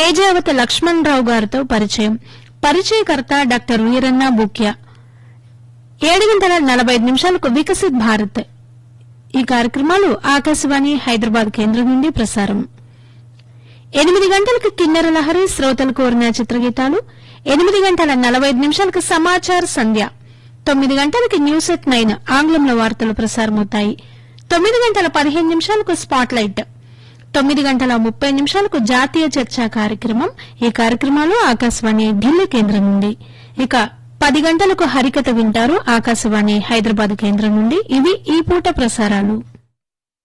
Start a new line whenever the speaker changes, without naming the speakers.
తేజావతి లక్ష్మణ్ రావు గారితో పరిచయం పరిచయకర్త డాక్టర్ వీరన్న బుక్యా ఏడు గంటల నలభై ఐదు నిమిషాలకు వికసిత్ భారత్ ఈ కార్యక్రమాలు ఆకాశవాణి హైదరాబాద్ కేంద్రం నుండి ప్రసారం ఎనిమిది గంటలకు కిన్నెర లహరి శ్రోతలు కోరిన చిత్రగీతాలు ఎనిమిది గంటల నలభై ఐదు నిమిషాలకు సమాచార సంధ్య తొమ్మిది గంటలకి న్యూస్ ఎట్ నైన్ ఆంగ్లంలో వార్తలు ప్రసారమవుతాయి తొమ్మిది గంటల పదిహేను నిమిషాలకు స్పాట్ లైట్ తొమ్మిది గంటల ముప్పై నిమిషాలకు జాతీయ చర్చా కార్యక్రమం ఈ కార్యక్రమాలు ఆకాశవాణి ఢిల్లీ కేంద్రం నుండి ఇక పది గంటలకు హరికథ వింటారు ఆకాశవాణి హైదరాబాద్ కేంద్రం నుండి ఇవి ఈ పూట ప్రసారాలు